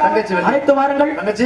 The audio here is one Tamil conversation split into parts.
தங்கச்சி வந்து. அழைத்து வாருங்கள் தங்கச்சி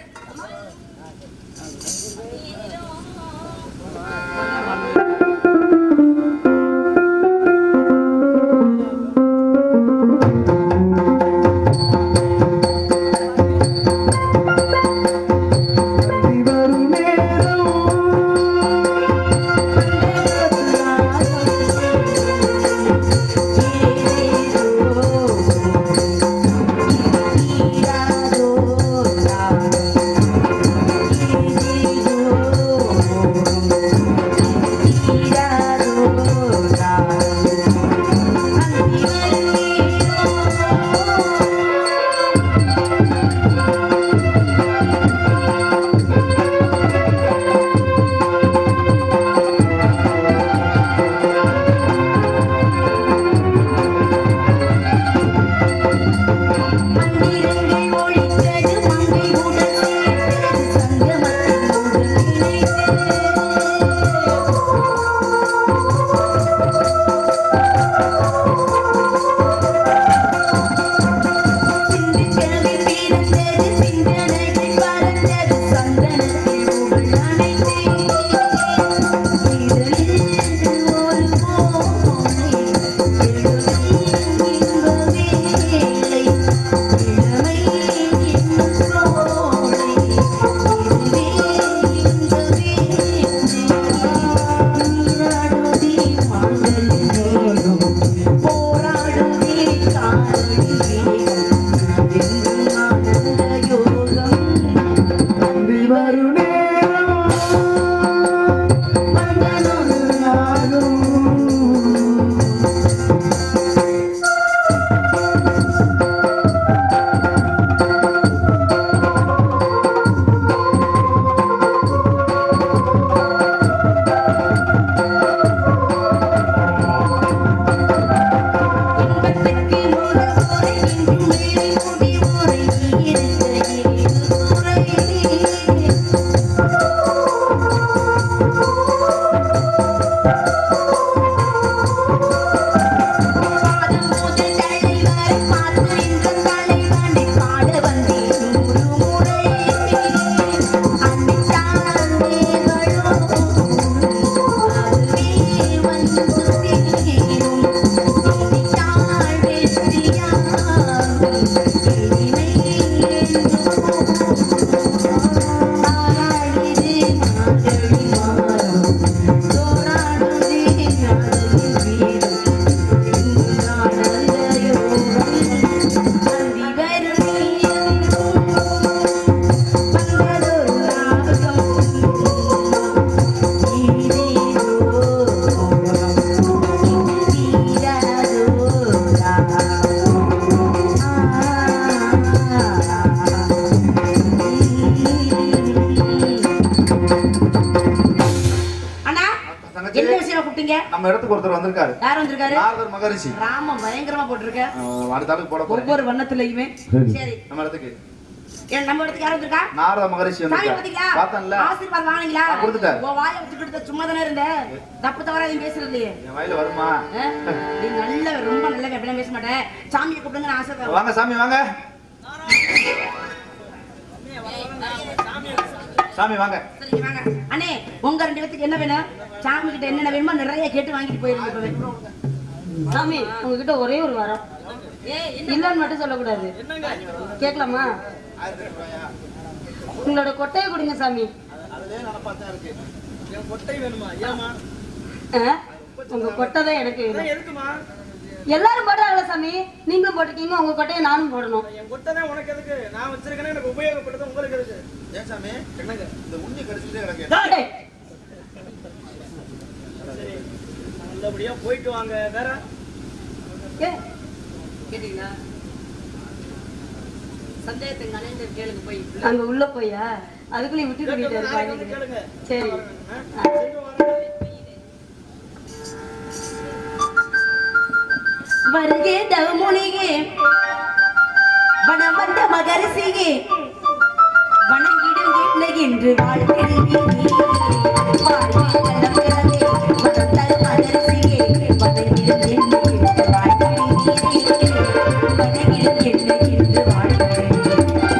அண்ணா தங்கச்சி. என்ன விஷயம் கூப்பிட்டீங்க நம்ம இடத்துக்கு ஒருத்தர் வந்திருக்காரு யார் வந்திருக்காரு நாரதர் மகரிஷி ராம பயங்கரமா போட்டிருக்க அஹ் அடுத்த ஆளுக்கு போட போறேன் ஒவ்வொரு வண்ணத்துலயுமே சரி நம்ம இடத்துக்கு ஏன் நம்ம இடத்துக்கு யார் வந்திருக்கா நாரத மகரிஷி சாமி வந்திருக்காரு பாத்தீங்களா பார்த்தேன்ல ஆசீர்வாதம் வாங்கிங்களா நான் கொடுத்துட்டேன். உன் வாயை வச்சுக்கிட்டு சும்மா தானே இருந்த தப்பு தவறா எதுவும் பேசுறது இல்லையே என் வயல வருமா ஆ? நீ நல்ல ரொம்ப நல்ல எப்படிலாம் பேச மாட்டேன் சாமியை கூப்பிடுங்க நான் ஆசை வாங்க சாமி வாங்க சாமி வாங்க சரிங்க வாங்க அண்ணே உங்க ரெண்டு பேத்துக்கு என்ன வேணும் சாமி கிட்ட என்னென்ன வேணுமோ நிறைய கேட்டு வாங்கிட்டு போயிருங்க இப்பவே. சாமி உங்ககிட்ட ஒரே ஒரு வாரம் இல்லன்னு மட்டும் சொல்லக்கூடாது கேட்கலாமா உங்களோட கொட்டையை கொடுங்க சாமி ஆ? உங்க கொட்டை தான் எனக்கு வேணும். எல்லாரும் போடுறாங்களா சாமி நீங்களும் போட்டிருக்கீங்க உங்க கொட்டையை நானும் போடணும் என் குட்டை தான் உனக்கு எதுக்கு நான் வச்சிருக்கேன்னா எனக்கு உபயோகப்பட்டது உங்களுக்கு எதுக்கு ஏன் சாமி என்னங்க இந்த உண்ணி கடிச்சிட்டே கிடக்கு டேய், சரி நல்லபடியா போயிட்டு வாங்க வேற ஏ, கேட்டீங்களா சந்தேகத்தை கலைந்து கேளுங்க போய் அங்க உள்ள போயா அதுக்குள்ளே விட்டு நாளைக்கு வந்து போயிட்டு கேளுங்க சரி ஆ? சென்று வாங்க வருகே தவமுனியே வனம் வந்த மகரிசியே வணங்கிடும் என்ன என்று வாழ்கிறீரே வாழ்வில் நலம் பெறவே வனம் தரும் மகரிசியே வணங்கிடும் என்ன என்று வாழ்கிறீரே வணங்கிடும் என்ன என்று வாழ்கிறீரே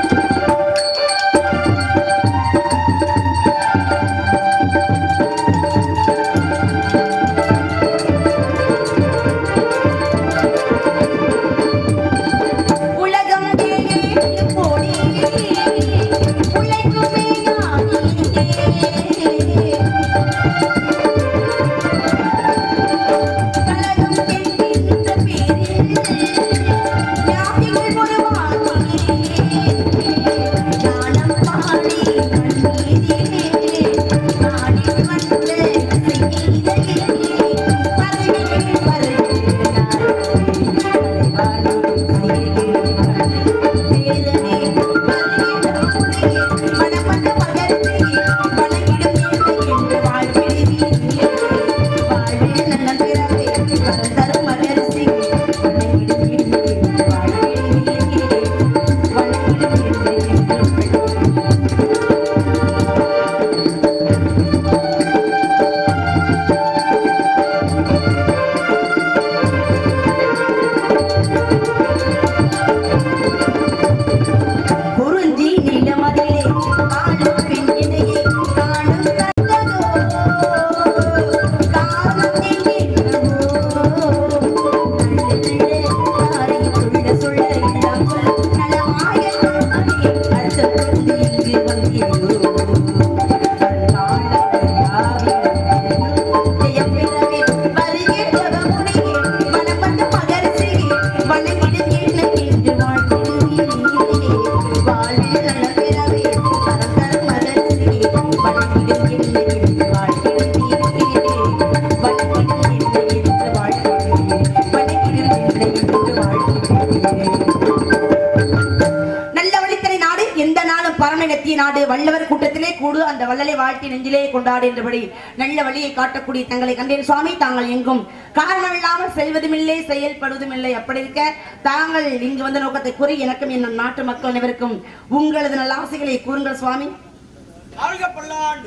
கொண்டாடு வல்லவர் கூட்டத்திலே கூடு அந்த வள்ளலை வாழ்க்கை நெஞ்சிலே கொண்டாடு என்றபடி நல்ல வழியை காட்டக்கூடிய தங்களை கண்டேன் சுவாமி தாங்கள் எங்கும் காரணம் இல்லாமல் செல்வதுமில்லை செயல்படுவதுமில்லை அப்படி இருக்க தாங்கள் இங்கு வந்த நோக்கத்தை கூறி எனக்கும் என் நாட்டு மக்கள் அனைவருக்கும் உங்களது நல்ல ஆசைகளை கூறுங்கள் சுவாமி வாழ்க பல்லாண்டு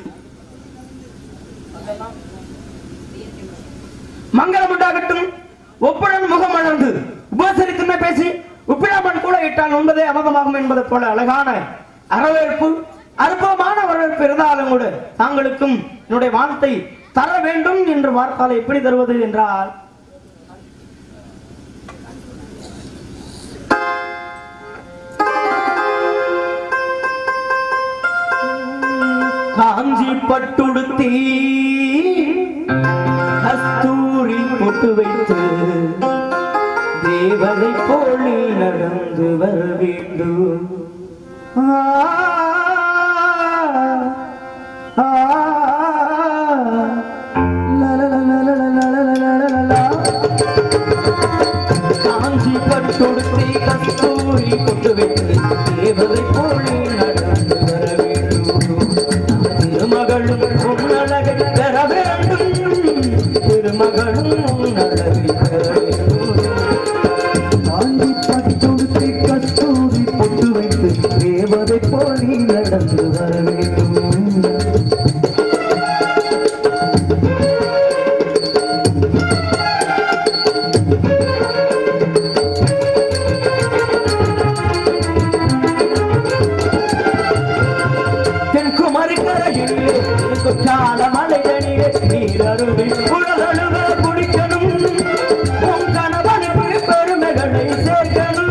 மங்களம் உண்டாகட்டும் ஒப்புடன் முகம் மலர்ந்து உபசரித்துமே பேசி உப்பிடாமல் கூட இட்டால் உண்பதே அமகமாகும் என்பது போல அழகான வரவேற்பு அற்புதமான வரவேற்பு இருந்தாலும் கூட தாங்களுக்கும் என்னுடைய வார்த்தை தர வேண்டும் என்று வார்த்தால் எப்படி தருவது என்றால் காஞ்சி பட்டுடுத்தி கஸ்தூரி பொட்டு வைத்து தேவதை போல் நீ நடந்து வர வேண்டும் ஆ, ஆ, லலலலலலலலலலலலா. காஞ்சி பட்டுடுத்தி கஸ்தூரி பொட்டு வைத்து தேவதை போல் நீ நடந்து வர வேண்டும் திருமகளும் உன்னழகை பெற வேண்டும் திருமகளும் உன்னழகை பெற வேண்டும் காஞ்சி பட்டுடுத்தி கஸ்தூரி பொட்டு வைத்து தேவதை போல் நீ நடந்து வர வேண்டும் தென்குமரி கரையிலே குற்றால மலைதனிலே நீரருவி உடலழுவ குடிக்கணும் உன் கணவனுக்கு பெருமைகளை சேர்க்கணும்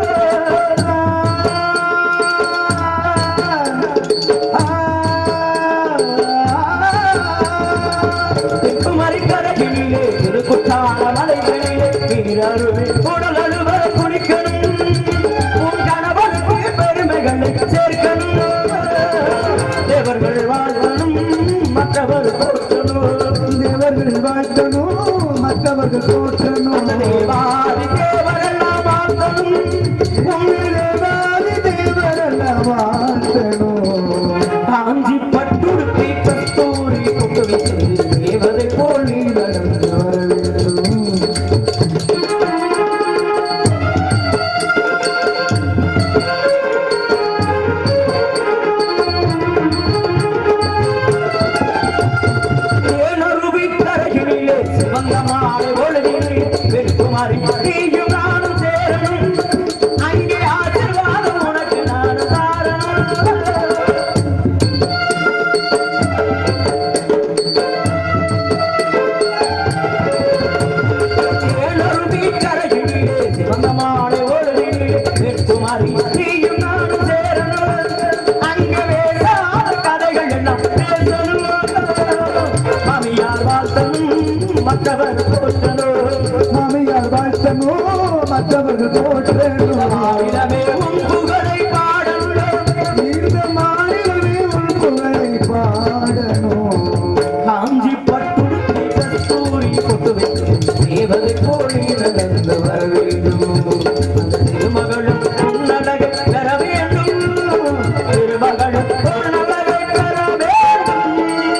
தென்குமரி கரையிலே திருக்குற்றால மலைதனிலே நீரருவி உடலழுவ குடிக்கணும் உன் கணவனுக்கு பெருமைகளை சேர்க்கணும் தேவர்கள் வாழணும் மற்றவர் போற்றணும் தேவர்கள் வாழ்த்தணும் மற்றவர்கள் போற்றணும் தேவாதி தேவரெல்லாம் வாழ்த்தணும் தேவாதி தேவரெல்லாம் வாழ்த்தணும் காஞ்சி பட்டுடுத்தி கஸ்தூரி கொண்டு வைத்து தேவதை போல் நீ நடந்து வர வேண்டும் தேனருவி கரையிலே சிவந்த மாலை ஒளியிலே வெற்றுமாறி நீயும் நானும் சேரணும் அங்கே ஆசீர்வாதம் உனக்கு நான் தாரணும் தேனருவி கரையிலே சிவந்த மாலை ஒளியிலே வெற்றுமாறி நீயும் நானும் சேரணும் அங்கே வேறாத கதைகள் எல்லாம் பேசணும் மாமியார் வாழ்த்தணும் மற்றவர் போற்றணும் மாமியார் வாழ்த்தணும் மற்றவர்கள் போற்றணும் மாநிலமே உன் புகழை பாடணும் இந்த மாநிலமே உன் புகழை பாடணும் காஞ்சி பட்டுடுத்தி கஸ்தூரி கொண்டு வைத்து தேவதை போலி நடந்து வர வேண்டும் அந்த திருமகளும் உன்னழகை பெற வேண்டும் திருமகளும் உன்னழகை பெற வேண்டும்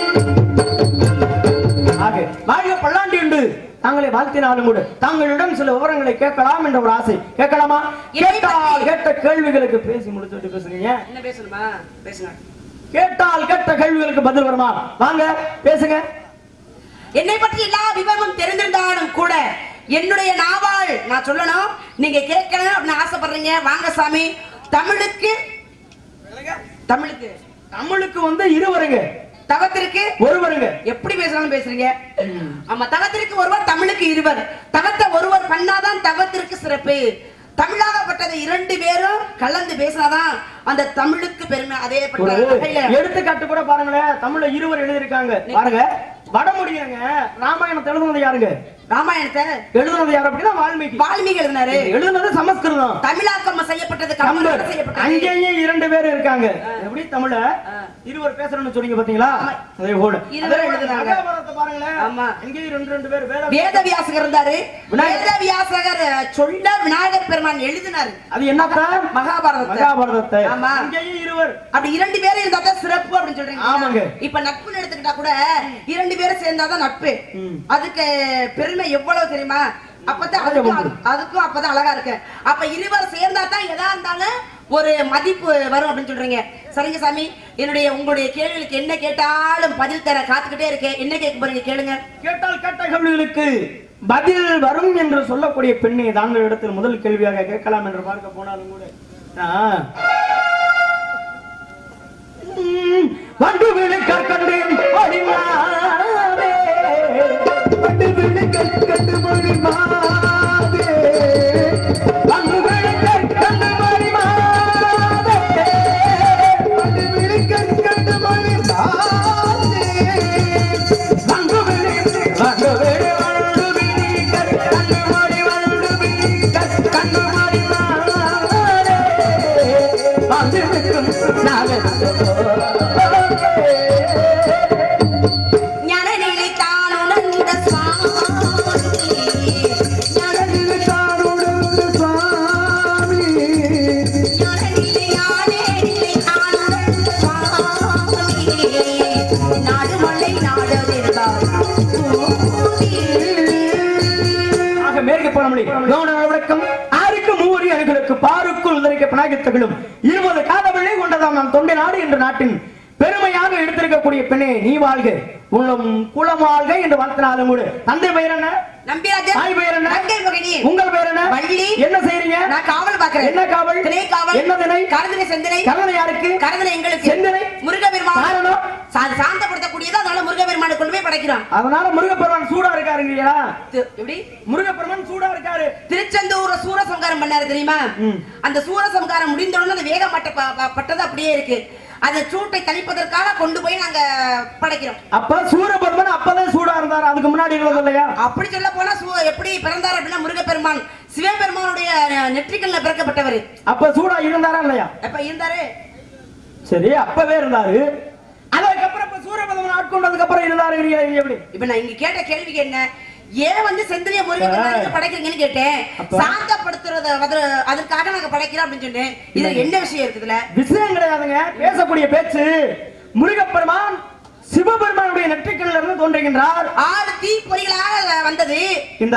ஆக வாழ்க பல்லாண்டி உண்டு தாங்களை வாழ்த்தினாலும் கூட தங்களிடம் சில விவரங்களை கேட்கலாம் என்ற ஒரு ஆசை கேட்கலாமா கேட்டால் கேட்ட கேள்விகளுக்கு பேசி முடிச்சுட்டு பேசுறீங்க என்ன பேசணுமா பேசுங்க கேட்டால் கேட்ட கேள்விகளுக்கு பதில் வருமா வாங்க பேசுங்க என்னை பற்றி எல்லா விவரமும் தெரிந்திருந்தாலும் கூட என்னுடைய நாவால் நான் சொல்லணும் நீங்க கேட்கணும் அப்படின்னு ஆசைப்படுறீங்க வாங்க சாமி தமிழுக்கு தமிழுக்கு தமிழுக்கு வந்து இருவருங்க தவத்திற்கு ஒருவருங்க எப்படி பேசலாம்னு பேசுறீங்க ஆமா தவத்திற்கு ஒருவர் தமிழுக்கு இருவர் தவத்தை ஒருவர் பண்ணாதான் தவத்திற்கு சிறப்பு தமிழாகப்பட்டதை இரண்டு பேரும் கலந்து பேசினாதான் அந்த தமிழுக்கு பெருமை அதே ஒரு பட்ட வகையில எடுத்துக்காட்டு கூட பாருங்களேன் தமிழ்ல இருவர் எழுதியிருக்காங்க பாருங்க வடமொழியங்க ராமாயணம் எழுதுனது யாருங்க ராமாயணத்தை எழுதுனது யார் அப்படின்னா வால்மீகி வால்மீகி எழுதினாரு எழுதுனது சமஸ்கிருதம் தமிழாக்கம் செய்யப்பட்டது கம்பர் கம்பர் செய்யப்பட்டது அங்கேயும் இரண்டு பேர் இருக்காங்க எப்படி தமிழ இருவர் பேசுறேன்னு சொன்னீங்க பாத்தீங்களா அதே போல இருவர் அதே போல எழுதுனாங்க. மகாபாரதத்தை பாருங்களேன் ஆமா. அங்கேயும் ரெண்டு ரெண்டு பேர் வேற வேத வியாசகர் இருந்தாரு விநாயகர். வேத வியாசகர் சொல்ல விநாயகர் பெருமான் எழுதினாரு அது என்னத்தா மகாபாரதத்தை மகாபாரதத்தை ஆமா. அங்கேயும் இருவர் அப்படி இரண்டு பேரும் இருந்தா தான் சிறப்பு அப்படின்னு சொல்றீங்க ஆமாங்க. இப்ப நட்புன்னு எடுத்துக்கிட்டா கூட இரண்டு பேரும் சேர்ந்தாதான் நட்பு ம். அதுக்கு பெருமை எவ்வளவு தெரியுமா அப்பதான் அது அதுக்கும் உண்டு. அதுக்கும் அப்பதான் அழகா இருக்கு அப்ப இருவர் சேர்ந்தா தான் எதா இருந்தாலும் ஒரு மதிப்பு வரும் அப்படின்னு சொல்றீங்க சரிங்க சாமி என்னுடைய உங்களுடைய கேள்விகளுக்கு என்ன கேட்டாலும் பதில் தர காத்துக்கிட்டே இருக்கேன் என்ன கேட்க போறீங்க கேளுங்க கேட்டால் கேட்ட கேள்விகளுக்கு பதில் வரும் என்று சொல்லக்கூடிய பெண்ணை தாங்கள் இடத்தில் முதல் கேள்வியாக கேட்கலாம் என்று பார்க்க போனாலும் கூட ஆ. ம், வண்டு விழுக்கார் கண்டேன் அடிமாவே. வண்டு விழுக்கார் கண்டு மணிமாவே. வண்டு விழுக்கார் கண்டு மணிமாவே. வண்டு விழுக்கார் கண்டு மணிமாவே. வண்டு விழி, வண்டு விழி, வண்டு விழி, கண்டு கண்டு மணி, வண்டு விழி, கண்டு கண்டு மணிமாவே. வந்து விழுக்கும் ஞானநிலை தான் உணர்ந்த சுவாமி ஞானநிலை ஞானநிலை தான் உணர்ந்த சுவாமி நாடு மலை நாடவிருந்தார் ஆக மேற்கு பழமொழி கவன விளக்கம் ஆருக்கு மூவரி அணுகளுக்கு பாருக்குள் உதறிக்க பினாகித்தகளும் இருபது காதவள்ளை கொண்டதாம் நம் தொண்டை நாடு என்ற நாட்டின் பெருமையாக எடுத்திருக்கக்கூடிய பெண்ணே நீ வாழ்க உள்ளம் குலம் வாழ்க என்று வாழ்த்தினாலும் கூட தந்தை பெயர் என்ன நம்பிராஜன் தாய் பெயர் என்ன தங்கை மகனி உங்கள் பெயர் என்ன வள்ளி. என்ன செய்றீங்க நான் காவல் பாக்குறேன் என்ன காவல் திணை காவல் என்ன திணை கருதினை செந்தினை கருணை யாருக்கு கருதினை எங்களுக்கு செந்தினை? முருகபெருமான் காரணம்? சா- சாந்தப்படுத்தக்கூடியது அதனால முருகபெருமானை கொண்டு போய் படைக்கிறான் அதனால முருகப்பெருமான் சூடா இருக்காருங்கய்யா தி- எப்படி முருகப்பெருமான் சூடா இருக்காரு திருச்செந்தூர சூரசம்காரம் பண்ணாரு தெரியுமா ம். அந்த சூரசம்காரம் முடிந்த உடனே அந்த வேகம் பட்ட ப- ப- பட்டது அப்படியே இருக்கு அந்த சூட்டை தணிப்பதற்காக கொண்டு போய் நாங்க படைக்கிறோம் அப்ப சூரபெருமான் அப்பதான் சூடா இருந்தாரு அதுக்கு முன்னாடி இருந்தது இல்லையா அப்படி சொல்ல போனா சு- எப்படி பிறந்தார் அப்படின்னா முருகப்பெருமான் சிவபெருமானுடைய அஹ், நெற்றிக்கல்ல பிறக்கப்பட்டவர் அப்ப சூடா இருந்தாரா இல்லையா எப்ப இருந்தாரு சரி அப்பவே இருந்தாரு அதுக்கப்புறம் இப்ப சூரபெருமான் ஆட்கொண்டதுக்கு அப்புறம் இருந்தாரு எப்படி இப்ப நான் இங்க கேட்ட கேள்விக்கு என்ன ஏன் வந்து செந்திரிய முருகன் படைக்கிறீங்கன்னு கேட்டேன் அப்ப- சாந்தப்படுத்துறது அது- அதுக்காக நாங்க படைக்கிறோம் அப்படின்னு சொன்னேன் இதுல என்ன விஷயம் இருக்குதுல விஷயம் கிடையாதுங்க பேசக்கூடிய பேச்சு முருகப்பெருமான் சிவபெருமானுடைய நெற்றிக்கல்ல இருந்து தோன்றுகின்றார் ஆறு தீ பொறிகளாக வந்தது இந்த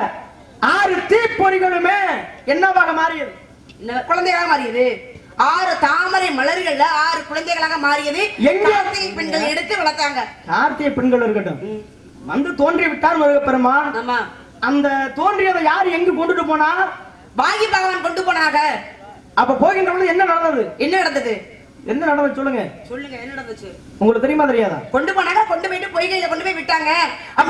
ஆறு தீப்பொறிகளுமே என்னவாக மாறியது என்ன குழந்தைகளாக மாறியது ஆறு தாமரை மலர்கள்ல ஆறு குழந்தைகளாக மாறியது எங்க? கார்த்திகை பெண்கள் எடுத்து வளர்த்தாங்க கார்த்திகை பெண்கள் இருக்கட்டும் வந்து தோன்றி விட்டார் முருகப்பெருமான் ஆமா அந்த தோன்றியதை யார் எங்கு கொண்டுட்டு போனா வாங்கி பகவான் கொண்டு போனாங்க அப்ப போகின்ற பொழுது என்ன நடந்தது என்ன நடந்தது என்ன நடந்தது சொல்லுங்க சொல்லுங்க என்ன நடந்துச்சு உங்களுக்கு தெரியுமா தெரியாதா கொண்டு போனாங்க கொண்டு போயிட்டு பொய்கையில கொண்டு போய் விட்டாங்க அப்ப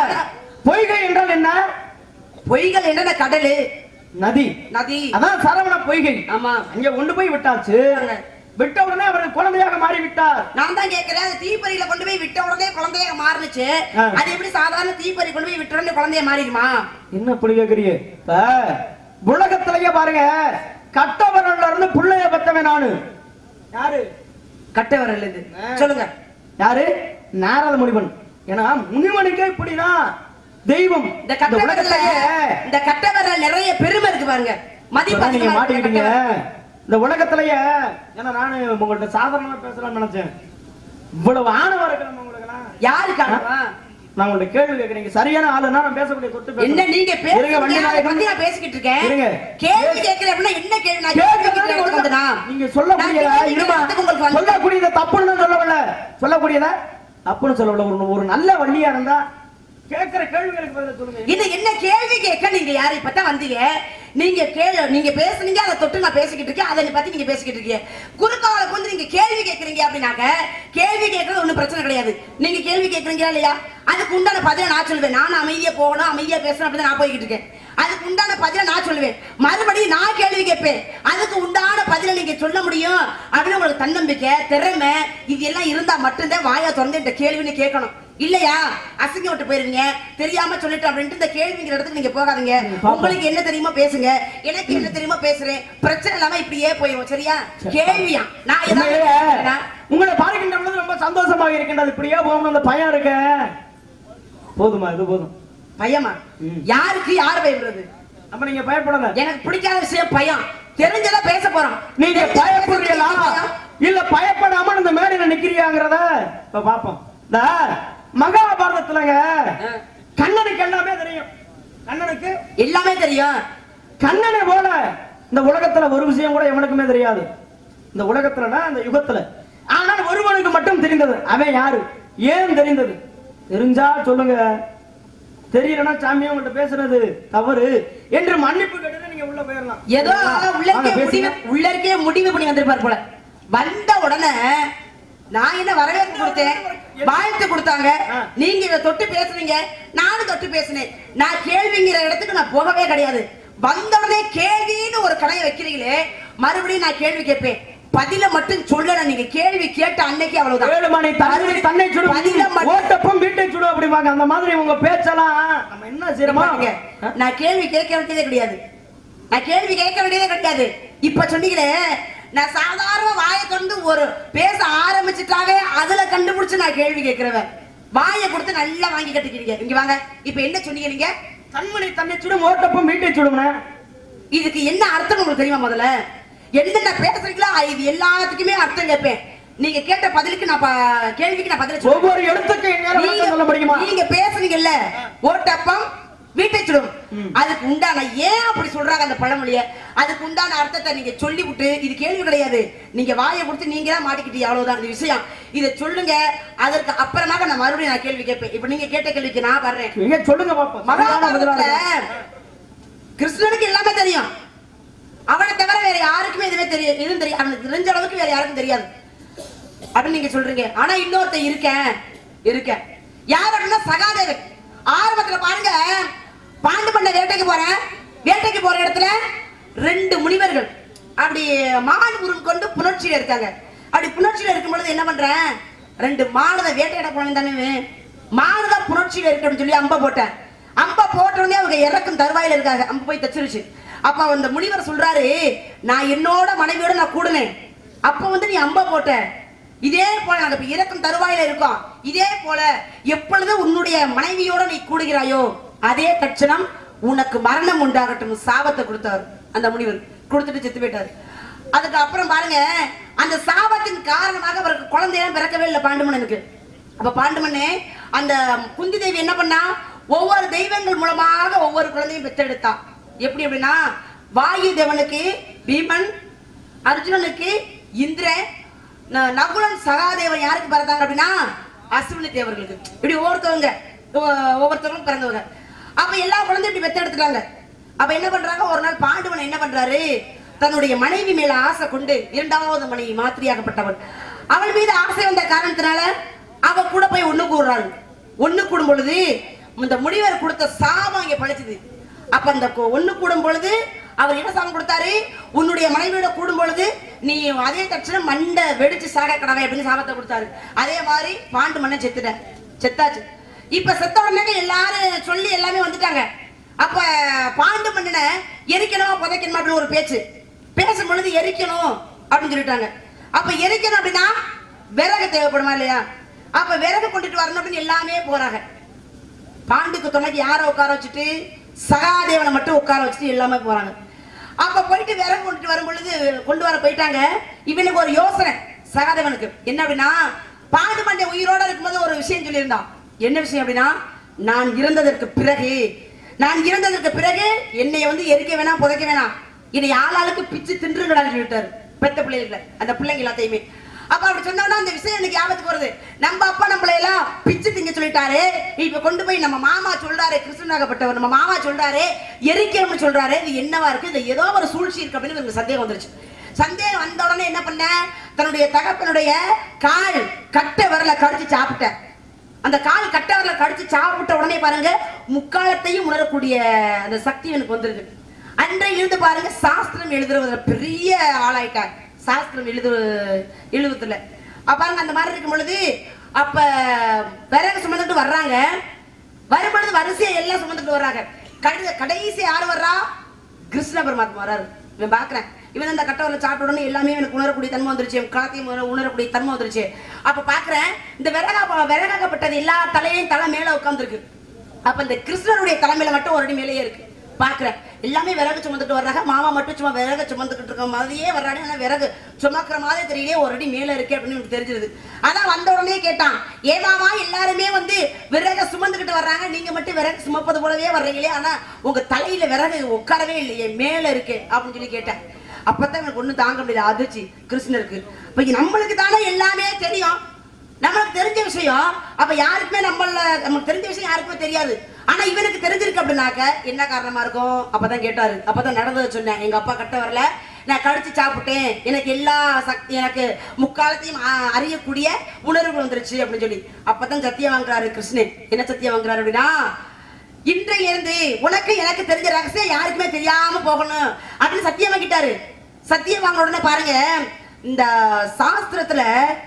பொய்கை என்றால் என்ன பொய்கள் என்ன கடலு நதி நதி அதான் சரவண பொய்கை ஆமா அங்க கொண்டு போய் விட்டாச்சு விட்ட உடனே அவர் குழந்தையாக மாறி விட்டார் நான் தான் கேக்குறேன் அது தீப்பொறியில கொண்டு போய் விட்ட உடனே குழந்தைய மாறுனுச்சு ஆ. அது எப்படி சாதாரண தீப்பொறி கொண்டு போய் விட்ட உடனே குழந்தைய மாறிடுமா என்ன அப்படி கேக்குறீங்க இப்ப உலகத்திலேயே பாருங்க கட்டவரல்ல இருந்து புள்ளைய பெத்தவன் நானு யாரு கட்ட வரல இது சொல்லுங்க யாரு நாரத முனிவன் ஏன்னா முனிவனுக்கே இப்படின்னா தெய்வம் இந்த கட்ட விரல்ல உலகத்திலேயே இந்த கட்ட விரல்ல நிறைய பெருமை இருக்கு பாருங்க மதிப்பு இப்பதான் நீங்க அதிகமா இருக்கு இந்த மாட்டிக்கிட்டீங்க கட்ட விரல். இந்த உலகத்திலேயே ஏன்னா நானு உங்கள்ட்ட சாதாரணமா பேசலாம்னு நினைச்சேன் இவ்வளவு ஆணவம் இருக்கிற உங்களுக்கெல்லாம் யாரு காரணமா நான் உங்கள்ட்ட கேள்வி கேட்கிறேன் சரியான ஆளுன்னா நான் பேசக்கூடிய தொட்டு பேசுறேன். என்ன நீங்க இருங்க, வண்டி பேசுறீங்க அதை நாயகன். பத்தி நான் பேசிக்கிட்டு இருக்கேன் இருங்க. கேள்வி கேட்கல அப்படின்னா என்ன கேள்வி நான் கேள்வி கேட்கிற இடத்துக்கு வந்தனா நீங்க சொல்லக்கூடியத நான் கேள்வி இருமா கேட்கிற இடத்துக்கு உங்களுக்கு வந்து- சொல்லக்கூடியத தப்புன்னு தான் சொல்லவில்ல சொல்லக்கூடியத தப்புன்னு சொல்லவில்ல ஒரு ஒரு நல்ல வள்ளியா இருந்தா கேட்கிற கேள்விகளுக்கு பதில் சொல்லுங்க இது என்ன கேள்வி கேட்க நீங்க யாரு இப்பதான் வந்தீங்க நீங்க கேளு நீங்க பேசுனீங்க அதை தொட்டு நான் பேசிக்கிட்டு இருக்கேன் அதை பத்தி நீங்க பேசிக்கிட்டு இருக்கீங்க குறுக்கால வந்து நீங்க கேள்வி கேட்கறீங்க அப்படின்னாக்க கேள்வி கேட்கறது ஒண்ணும் பிரச்சனை கிடையாது நீங்க கேள்வி கேட்கறீங்களா இல்லையா அதுக்கு உண்டான பதில நான் சொல்லுவேன் நான் அமைதியா போகணும் அமைதியா பேசணும் அப்படின்னு நான் போய்கிட்டு இருக்கேன் அதுக்கு உண்டான பதில நான் சொல்லுவேன் மறுபடியும் நான் கேள்வி கேட்பேன் அதுக்கு உண்டான பதில நீங்க சொல்ல முடியும் அப்படின்னு உங்களுக்கு தன்னம்பிக்கை திறமை இது எல்லாம் இருந்தா மட்டும்தான் வாயா திறந்து இந்த கேள்வின்னு கேட்கணும் இல்லையா அசிங்க விட்டு போயிருவீங்க தெரியாம சொல்லிட்டு அப்படின்ட்டு இந்த கேள்விங்கிற இடத்துக்கு நீங்க போகாதீங்க பாப்போம். உங்களுக்கு என்ன தெரியுமோ பேசுங்க எனக்கு என்ன தெரியுமோ பேசுறேன் பிரச்சனை இல்லாம இப்படியே போயிடும் சரியா கேள்வியா நான் உண்மையிலே ஏதாவது உங்களை பார்க்கின்ற பொழுது ரொம்ப சந்தோஷமாக இருக்கின்றது இப்படியே போகணும் அந்த பயம் இருக்க போதுமா இது போதும் பயமா ம். யாருக்கு யார் பயப்படுறது அப்ப நீங்க பயப்படாத எனக்கு பிடிக்காத விஷயம் பயம் தெரிஞ்சதா பேச போறோம் நீங்க தெரிஞ்சதை பயப்படுறீங்களா பேசுறதுக்கு பயம். இல்ல பயப்படாம இந்த மேடையில நிக்கிறியாங்கிறத இப்ப பாப்போம் இந்த மகாபாரதத்துலங்க ஆ. கண்ணனுக்கு எல்லாமே தெரியும் கண்ணனுக்கு எல்லாமே தெரியும் கண்ணனை போல இந்த உலகத்துல ஒரு விஷயம் கூட எவனுக்குமே தெரியாது இந்த உலகத்துலனா இந்த யுகத்துல ஆனால் ஒருவனுக்கு மட்டும் தெரிந்தது அவன் யாரு ஏன் தெரிந்தது தெரிஞ்சா சொல்லுங்க தெரியலன்னா சாமி உங்கள்ட்ட பேசுறது தவறு என்று மன்னிப்பு கேட்டு நீங்க உள்ள போயிடலாம் ஏதோ உள்ளே வாங்க, பேசுங்க. முடிவு உள்ளே முடிவு பண்ணி வந்திருப்பார் போல வந்த உடனே நான் என்ன வரவேற்பு கொடுத்தேன் வாழ்த்து கொடுத்தாங்க ஆ. நீங்க இதை தொட்டு பேசுறீங்க நானும் தொட்டு பேசினேன் நான் கேள்விங்கிற இடத்துக்கு நான் போகவே கிடையாது வந்த உடனே கேள்வின்னு ஒரு கடையை வைக்கிறீங்களே மறுபடியும் நான் கேள்வி கேட்பேன் பதில மட்டும் சொல்லல நீங்க கேள்வி கேட்ட அன்னைக்கு அவ்வளவுதான் ஏழு மணி தன்னை தன்னை சுடும் பதில மட்டும் ஓட்டப்பும் வீட்டை சுடும் அப்படிம்பாங்க அந்த மாதிரி உங்க பேச்செல்லாம் நம்ம என்ன செய்யறோமா பாருங்க, நான் கேள்வி கேட்க வேண்டியதே கிடையாது நான் கேள்வி கேட்க வேண்டியதே கிடையாது இப்ப சொன்னீங்களே நான் சாதாரண வாயை திறந்து ஒரு பேச ஆரம்பிச்சுட்டாவே அதுல கண்டுபிடிச்சு நான் கேள்வி கேட்கிறவன் வாயை கொடுத்து நல்லா வாங்கி கட்டிக்கிறீங்க இங்க வாங்க இப்ப என்ன சொன்னீங்க நீங்க தன்மணி தன்னை சுடும் ஓட்டப்பும் வீட்டை சுடும்னா இதுக்கு என்ன அர்த்தம் உங்களுக்கு தெரியுமா முதல்ல என்னென்ன பேசுறீங்களோ இது எல்லாத்துக்குமே அர்த்தம் கேட்பேன் நீங்க கேட்ட பதிலுக்கு நான் ப- கேள்விக்கு நான் பதில் சொல்றேன். ஒவ்வொரு எழுத்துக்கும் என்னால விளக்கம் சொல்ல முடியுமா நீங்க நீங்க பேசுனீங்கல்ல ஓட்டப்பம் வீட்டை சுடும் அதுக்கு உண்டான ஏன் அப்படி சொல்றாங்க அந்த பழமொழிய அதுக்கு உண்டான அர்த்தத்தை நீங்க சொல்லி விட்டு இது கேள்வி கிடையாது நீங்க வாயை கொடுத்து நீங்க தான் மாட்டிக்கிட்டீங்க அவ்வளவுதான் இந்த விஷயம் இதை சொல்லுங்க அதற்கு அப்புறமாக நான் மறுபடியும் நான் கேள்வி கேட்பேன் இப்ப நீங்க கேட்ட கேள்விக்கு நான் வர்றேன் நீங்க சொல்லுங்க பாப்போம் சரியான மகாபாரதத்துல பதிலாக. கிருஷ்ணனுக்கு எல்லாமே தெரியும் அவனை தவிர வேற யாருக்குமே எதுவுமே தெரியும் எதுவும் தெரியும் அவனுக்கு தெரிஞ்ச அளவுக்கு வேற யாருக்கும் தெரியாது அப்படின்னு நீங்க சொல்றீங்க ஆனா இன்னொருத்தன் இருக்கேன் இருக்கேன் யார் அப்படின்னா சகாதேவன் ஆரம்பத்துல பாருங்க பாண்டு பண்ண வேட்டைக்கு போறேன் வேட்டைக்கு போற இடத்துல ரெண்டு முனிவர்கள் அப்படி மான் உருவம் கொண்டு புணர்ச்சியில இருக்காங்க அப்படி புணர்ச்சியில இருக்கும் பொழுது என்ன பண்றேன் ரெண்டு மானதை வேட்டையிட போனேன் தானே மானதான் புணர்ச்சியில இருக்கு அப்படின்னு சொல்லி அம்ப போட்டேன் அம்ப போட்ட உடனே அவங்க இறக்கும் தருவாயில இருக்காங்க அம்ப போய் தச்சிருச்சு அப்ப அந்த முனிவர் சொல்றாரு நான் என்னோட மனைவியோட நான் கூடுனேன் அப்ப வந்து நீ அம்ப போட்ட இதே போல நாங்க இப்ப இறக்கும் தருவாயில இருக்கோம் இதே போல எப்பொழுது உன்னுடைய மனைவியோட நீ கூடுகிறாயோ அதே தட்சணம் உனக்கு மரணம் உண்டாகட்டும் சாபத்தை கொடுத்தார் அந்த முனிவர் கொடுத்துட்டு செத்து போயிட்டாரு அதுக்கு அப்புறம் பாருங்க அந்த சாபத்தின் காரணமாக அவருக்கு குழந்தையெல்லாம் பிறக்கவே இல்லை பாண்டுமன்னனுக்கு அப்ப பாண்டுமன்னே அந்த குந்தி தேவி என்ன பண்ணா ஒவ்வொரு தெய்வங்கள் மூலமாக ஒவ்வொரு குழந்தையும் பெற்றெடுத்தா எப்படி அப்படின்னா வாயு தேவனுக்கு பீமன் அர்ஜுனனுக்கு இந்திரன் ந- நகுலன் சகாதேவன் யாருக்கு பிறந்தாங்க அப்படின்னா அஸ்வினி தேவர்களுக்கு இப்படி ஒவ்வொருத்தவங்க ஒ- ஒவ்வொருத்தவங்களும் பிறந்தவங்க அப்ப எல்லா குழந்தையும் இப்படி பெத்தெடுத்துட்டாங்க அப்ப என்ன பண்றாங்க ஒரு நாள் பாண்டுவன் என்ன பண்றாரு தன்னுடைய மனைவி மேல ஆசை கொண்டு இரண்டாவது மனைவி மாத்திரியாகப்பட்டவன் அவள் மீது ஆசை வந்த காரணத்தினால அவ கூட போய் ஒண்ணு கூடுறாரு ஒண்ணு கூடும் பொழுது இந்த முனிவர் கொடுத்த சாபம் இங்க பழிச்சுது அப்ப அந்த கொ- ஒண்ணு கூடும் பொழுது அவர் என்ன சாபம் கொடுத்தாரு உன்னுடைய மனைவியோட கூடும் பொழுது நீ அதே தட்சணம் மண்டை வெடிச்சு சாக கடவை அப்படின்னு சாபத்தை கொடுத்தாரு அதே மாதிரி பாண்டு மண்ணை செத்துட்ட செத்தாச்சு இப்ப செத்த உடனே எல்லாரும் சொல்லி எல்லாமே வந்துட்டாங்க அப்ப பாண்டு மன்னனை எரிக்கணும் புதைக்கணும் அப்படின்னு ஒரு பேச்சு பேசும் பொழுது எரிக்கணும் அப்படின்னு சொல்லிட்டாங்க அப்ப எரிக்கணும் அப்படின்னா விறகு தேவைப்படுமா இல்லையா அப்ப விறகு கொண்டுட்டு வரணும் அப்படின்னு எல்லாமே போறாங்க பாண்டுக்கு துணைக்கு யாரை உட்கார வச்சுட்டு சகாதேவனை மட்டும் உட்கார வச்சுட்டு எல்லாமே போறாங்க அப்ப போயிட்டு விறகு கொண்டுட்டு வரும் பொழுது கொண்டு வர போயிட்டாங்க இவனுக்கு ஒரு யோசனை சகாதேவனுக்கு என்ன அப்படின்னா பாண்டு மண்டை உயிரோட இருக்கும்போது ஒரு விஷயம் சொல்லியிருந்தான் என்ன விஷயம் அப்படின்னா நான் இறந்ததற்கு பிறகு நான் இறந்ததற்கு பிறகு என்னை வந்து எரிக்க வேணாம் புதைக்க வேணாம் என்னை ஆளாளுக்கு பிச்சு தின்றுங்கடான்னு சொல்லிட்டாரு பெத்த பிள்ளைகளை அந்த பிள்ளைங்க எல்லாத்தையுமே அப்ப அப்படி சொன்னோம்னா அந்த விஷயம் எனக்கு ஞாபகத்துக்கு வருது நம்ம அப்பா நம்மளை எல்லாம் பிச்சு திங்க சொல்லிட்டாரு இப்ப கொண்டு போய் நம்ம மாமா சொல்றாரு கிருஷ்ணனாகப்பட்டவர் நம்ம மாமா சொல்றாரு எரிக்கணும்னு சொல்றாரு இது என்னவா இருக்கு இது ஏதோ ஒரு சூழ்ச்சி இருக்கு அப்படின்னு எனக்கு சந்தேகம் வந்துருச்சு சந்தேகம் வந்த உடனே என்ன பண்ண தன்னுடைய தகப்பனுடைய கால் கட்டை வரல கடிச்சு சாப்பிட்டேன் அந்த கால் கட்டை வரல கடிச்சு சாப்பிட்ட உடனே பாருங்க முக்காலத்தையும் உணரக்கூடிய அந்த சக்தி எனக்கு வந்திருக்கு அன்றை இருந்து பாருங்க சாஸ்திரம் எழுதுறதுல பெரிய ஆளாயிட்டார் சாஸ்திரம் எழுது எழுதுறதுல அப்ப பாருங்க அந்த மாதிரி இருக்கும் பொழுது அப்ப விறகு சுமந்துட்டு வர்றாங்க வரும்பொழுது வரிசையா எல்லாம் சுமந்துட்டு வர்றாங்க கடைசி கடைசி யார் வர்றா கிருஷ்ண பரமாத்மா வர்றாரு இவன் பாக்குறேன் இவன் இந்த கட்டவரில் சாப்பிட்ட உடனே எல்லாமே எனக்கு உணரக்கூடிய தன்மை வந்துருச்சு காத்தையும் உணர- உணரக்கூடிய தன்மை வந்துருச்சு அப்ப பாக்குறேன் இந்த விறகா விறகாகப்பட்டது எல்லா தலையும் தலை மேல உட்காந்துருக்கு அப்ப இந்த கிருஷ்ணருடைய தலைமையில மட்டும் ஒரு அடி மேலேயே இருக்கு பாக்குறேன் எல்லாமே விறகு சுமந்துட்டு வர்றாங்க மாமா மட்டும் சும்மா விறகு சுமந்துக்கிட்டு இருக்க மாதிரியே வர்றாரு ஆனா விறகு சுமக்கிற மாதிரி தெரியலையே ஒரு அடி மேல இருக்கு அப்படின்னு எனக்கு தெரிஞ்சிருது அதான் வந்த உடனே கேட்டான் ஏமாமா எல்லாருமே வந்து விறக சுமந்துக்கிட்டு வர்றாங்க நீங்க மட்டும் விறகு சுமப்பது போலவே வர்றீங்களே ஆனா உங்க தலையில விறகு உட்காரவே இல்லையே மேல இருக்கு அப்படின்னு சொல்லி கேட்டேன் அப்பதான் எனக்கு ஒண்ணும் தாங்க முடியல அதிர்ச்சி கிருஷ்ணருக்கு இப்ப நம்மளுக்கு தானே எல்லாமே தெரியும் நம்மளுக்கு தெரிஞ்ச விஷயம் அப்ப யாருக்குமே நம்மள நமக்கு தெரிஞ்ச விஷயம் யாருக்குமே தெரியாது ஆனா இவனுக்கு தெரிஞ்சிருக்கு அப்படின்னாக்க என்ன காரணமா இருக்கும் அப்பதான் கேட்டாரு அப்பதான் நடந்ததை சொன்னேன் எங்க அப்பா கட்ட வரல நான் கடிச்சு சாப்பிட்டேன் எனக்கு எல்லா சக்தி எனக்கு முக்காலத்தையும் அ- அறியக்கூடிய உணர்வு வந்துருச்சு அப்படின்னு சொல்லி அப்பதான் சத்தியம் வாங்குறாரு கிருஷ்ணன் என்ன சத்தியம் வாங்குறாரு அப்படின்னா இன்றைய இருந்து உனக்கு எனக்கு தெரிஞ்ச ரகசியம் யாருக்குமே தெரியாம போகணும் அப்படின்னு சத்தியம் வாங்கிட்டாரு சத்தியம் வாங்கின உடனே பாருங்க இந்த சாஸ்திரத்துல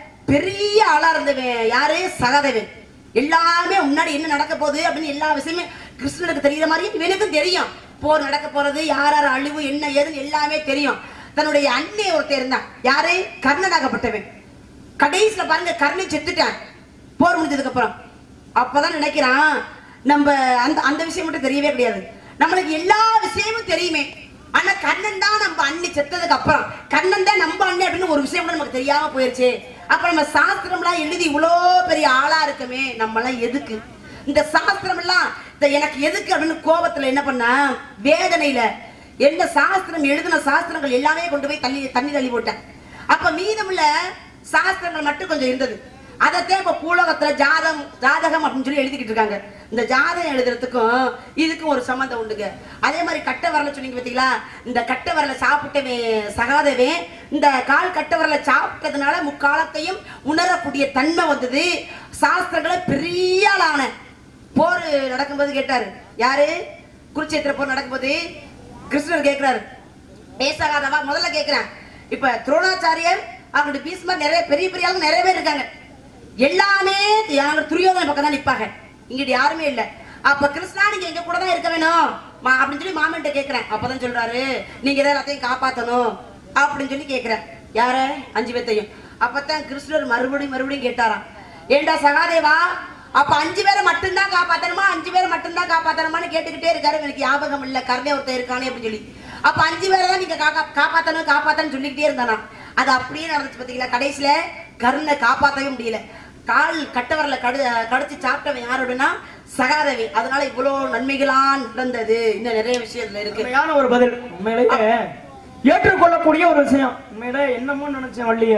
பெரிய ஆளா இருந்தவன் யாரு சகாதேவன் எல்லாமே முன்னாடி என்ன நடக்க போகுது அப்படின்னு எல்லா விஷயமே கிருஷ்ணனுக்கு தெரியுற மாதிரி இவனுக்கும் தெரியும் போர் நடக்க போறது யார் யார் அழிவு என்ன ஏதுன்னு எல்லாமே தெரியும் தன்னுடைய அண்ணே ஒருத்தர் இருந்தான் யாரு கர்ணனாகப்பட்டவன் கடைசியில பாருங்க கர்ணை செத்துட்டான் போர் முடிஞ்சதுக்கு அப்புறம் அப்பதான் நினைக்கிறான் நம்ம அந்த அந்த விஷயம் மட்டும் தெரியவே கிடையாது நம்மளுக்கு எல்லா விஷயமும் தெரியுமே ஆனா கண்ணன் தான் நம்ம அண்ணி செத்ததுக்கு அப்புறம் கண்ணன் தான் நம்ம அண்ணி அப்படின்னு ஒரு விஷயம் கூட நமக்கு தெரியாம போயிருச்சு அப்ப நம்ம சாஸ்திரம்லாம் எழுதி இவ்வளோ பெரிய ஆளா இருக்குமே நம்ம எல்லாம் எதுக்கு இந்த சாஸ்திரம் எல்லாம் இந்த எனக்கு எதுக்கு அப்படின்னு கோபத்துல என்ன பண்ண வேதனையில என்ன சாஸ்திரம் எழுதின சாஸ்திரங்கள் எல்லாமே கொண்டு போய் தள்ளி தண்ணி தள்ளி போட்டேன் அப்ப மீதமுள்ள சாஸ்திரங்கள் மட்டும் கொஞ்சம் இருந்தது அதைத்தான் இப்ப பூலோகத்துல ஜாதகம் ஜாதகம் அப்படின்னு சொல்லி எழுதிக்கிட்டு இருக்காங்க இந்த ஜாதகம் எழுதுறதுக்கும் இதுக்கும் ஒரு சம்மந்தம் உண்டுங்க அதே மாதிரி கட்ட வரல சொன்னீங்க பாத்தீங்களா இந்த கட்ட வரல சாப்பிட்டவே சகாதவே இந்த கால் கட்ட வரல சாப்பிட்டதுனால முக்காலத்தையும் உணரக்கூடிய தன்மை வந்தது சாஸ்திரங்களை பெரிய ஆளான போர் நடக்கும்போது கேட்டாரு யாரு குருச்சேத்திர போர் நடக்கும்போது கிருஷ்ணர் கேட்கிறாரு பேசாகாதவா முதல்ல கேட்கிறேன் இப்ப துரோணாச்சாரியர் அவங்களுடைய பீஸ்மர் நிறைய பெரிய பெரிய ஆளுங்க நிறைய பேர் இருக்காங்க எல்லாமே யாங்க துரியோதன பக்கம் தான் நிப்பாங்க இங்கிட்டு யாருமே இல்ல அப்ப கிருஷ்ணா நீங்க எங்க கூட தான் இருக்க வேணும் மா- அப்படின்னு சொல்லி மாமன்ட்ட கேக்குறேன் அப்பதான் சொல்றாரு நீங்க தான் எல்லாத்தையும் காப்பாத்தணும் அப்படின்னு சொல்லி கேக்குறேன் யார அஞ்சு பேத்தையும் அப்பதான் கிருஷ்ணர் மறுபடியும் மறுபடியும் கேட்டாராம் ஏண்டா சகாதேவா அப்ப அஞ்சு பேரை மட்டும்தான் காப்பாத்தணுமா அஞ்சு பேரை மட்டும்தான் காப்பாத்தணுமான்னு கேட்டுக்கிட்டே இருக்காரு எனக்கு ஞாபகம் இல்ல கருணை ஒருத்தன் இருக்கானே அப்படின்னு சொல்லி அப்ப அஞ்சு பேரை தான் நீங்க காக்கா- காப்பாத்தணும் காப்பாத்தணும் சொல்லிக்கிட்டே இருந்தானா அது அப்படியே நடந்துச்சு பாத்தீங்களா கடைசியில கருணை காப்பாத்தவே முடியல கால் கட்டவரல கடு கடிச்சு சாப்பிட்டவன் யார் அப்படின்னா சகாதவி அதனால இவ்வளவு நன்மைகளான் நடந்தது இன்னும் நிறைய விஷயத்துல இருக்கு உண்மையான ஒரு பதில் உண்மையிலேயே ஏற்றுக்கொள்ளக்கூடிய ஒரு விஷயம் உண்மையிலே என்னமோ நினைச்சேன் வள்ளிய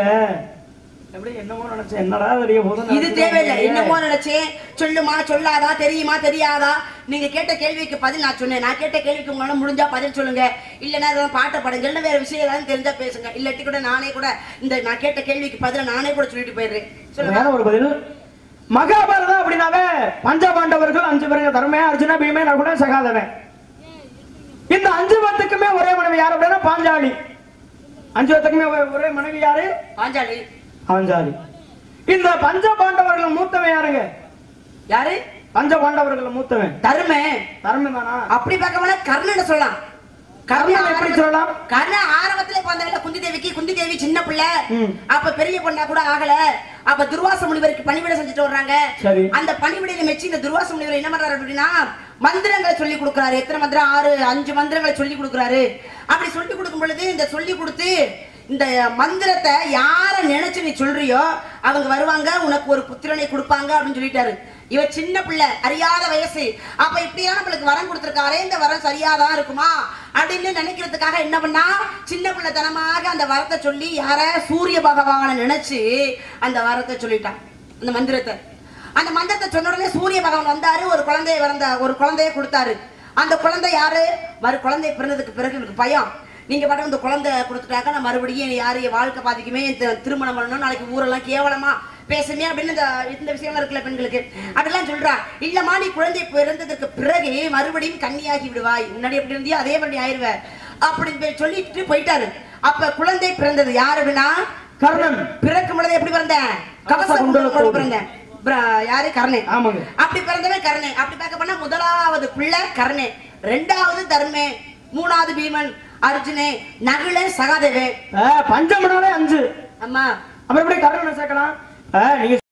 எப்படி என்னமோ நினைச்சேன் என்னடா தெரிய போதும் இது தேவையில்லை என்னமோ நினைச்சேன் சொல்லுமா சொல்லாதா தெரியுமா தெரியாதா நீங்க கேட்ட கேள்விக்கு பதில் நான் சொன்னேன் நான் கேட்ட கேள்விக்கு உங்களால முடிஞ்சா பதில் சொல்லுங்க இல்லைன்னா ஏதாவது பாட்டை பாடுங்க இல்ல வேற விஷயம் ஏதாவது தெரிஞ்சா பேசுங்க இல்லாட்டி கூட நானே கூட இந்த நான் கேட்ட கேள்விக்கு பதில நானே கூட சொல்லிட்டு போயிடுறேன் சொல்லுங்க உண்மையான ஒரு பதில் மகாபாரதம் அப்படின்னாவே பஞ்சபாண்டவர்கள் அஞ்சு பேருங்க தர்மையா அர்ஜுனா பீமே கூட சகாதவன் இந்த அஞ்சு பேத்துக்குமே ஒரே மனைவி யார் அப்படின்னா பாஞ்சாலி அஞ்சு பேத்துக்குமே ஒரே- ஒரே மனைவி யாரு பாஞ்சாலி பாஞ்சாலி இந்த பஞ்ச பாண்டவர்கள் மூத்தவன் யாருங்க யாரு பஞ்ச பாண்டவர்கள் மூத்தவன் தருமே தர்மன் தானா அப்படி பார்க்க போனா கர்ணன் சொல்லலாம் கர்ணன் எப்படி சொல்லலாம் கர்ணன் ஆரம்பத்துல பிறந்தவங்க குந்தி தேவிக்கு குந்தி தேவி சின்ன பிள்ளை ம். அப்ப பெரிய பொண்ணா கூட ஆகல அப்ப துர்வாச முனிவருக்கு பணிவிடை செஞ்சுட்டு வர்றாங்க சரி. அந்த பணிவிடையில மெச்சி இந்த துர்வாச முனிவர் என்ன பண்றாரு அப்படின்னா மந்திரங்களை சொல்லி கொடுக்குறாரு எத்தனை மந்திரம் ஆறு அஞ்சு மந்திரங்களை சொல்லி கொடுக்குறாரு அப்படி சொல்லி கொடுக்கும் பொழுது இந்த சொல்லி கொடுத்து இந்த மந்திரத்தை யார நினைச்சு நீ சொல்றியோ அவங்க வருவாங்க உனக்கு ஒரு புத்திரனை கொடுப்பாங்க அப்படின்னு சொல்லிட்டாரு இவ சின்ன பிள்ளை அறியாத வயசு அப்ப இப்படியான நம்மளுக்கு வரம் கொடுத்திருக்காரே இந்த வரம் சரியாதான் இருக்குமா அப்படின்னு நினைக்கிறதுக்காக என்ன பண்ணா சின்ன பிள்ளைத்தனமாக அந்த வரத்தை சொல்லி யார சூரிய பகவானை நினைச்சு அந்த வரத்தை சொல்லிட்டான் அந்த மந்திரத்தை அந்த மந்திரத்தை சொன்ன உடனே சூரிய பகவான் வந்தாரு ஒரு குழந்தைய பிறந்த ஒரு குழந்தைய கொடுத்தாரு அந்த குழந்தை யாரு மறு குழந்தை பிறந்ததுக்கு பிறகு எனக்கு பயம் நீங்க பாட்டு இந்த குழந்தை கொடுத்துட்டாக்க நான் மறுபடியும் யாரு என் வாழ்க்கை பாதிக்குமே இந்த திருமணம் பண்ணணும் நாளைக்கு ஊரெல்லாம் கேவலமா பேசுமே அப்படின்னு இந்த இந்த விஷயம் இருக்குல்ல பெண்களுக்கு அதெல்லாம் சொல்றா இல்லம்மா நீ குழந்தை பிறந்ததுக்கு பிறகு மறுபடியும் கன்னியாகி விடுவாய் முன்னாடி எப்படி இருந்தியோ அதே மாதிரி ஆயிருவ அப்படின்னு போய் சொல்லிட்டு போயிட்டாரு அப்ப குழந்தை பிறந்தது யாரு அப்படின்னா கர்ணன் பிறக்கும் பொழுது எப்படி பிறந்த கவச குண்டலத்தோடு குண்டலத்தோடு. பிறந்தேன் பிர- யாரு கர்ணன் ஆமாங்க அப்படி பிறந்தவன் கர்ணன் அப்படி பார்க்க போனா முதலாவது பிள்ளை கர்ணன் ரெண்டாவது தர்மே மூணாவது பீமன் அர்ஜுனே நகுல சகாதேவன் ஆ, பஞ்சமனாலே அஞ்சு அம்மா அப்புறம் எப்படி கர்ணனை சேர்க்கலாம் ஆ, நீங்க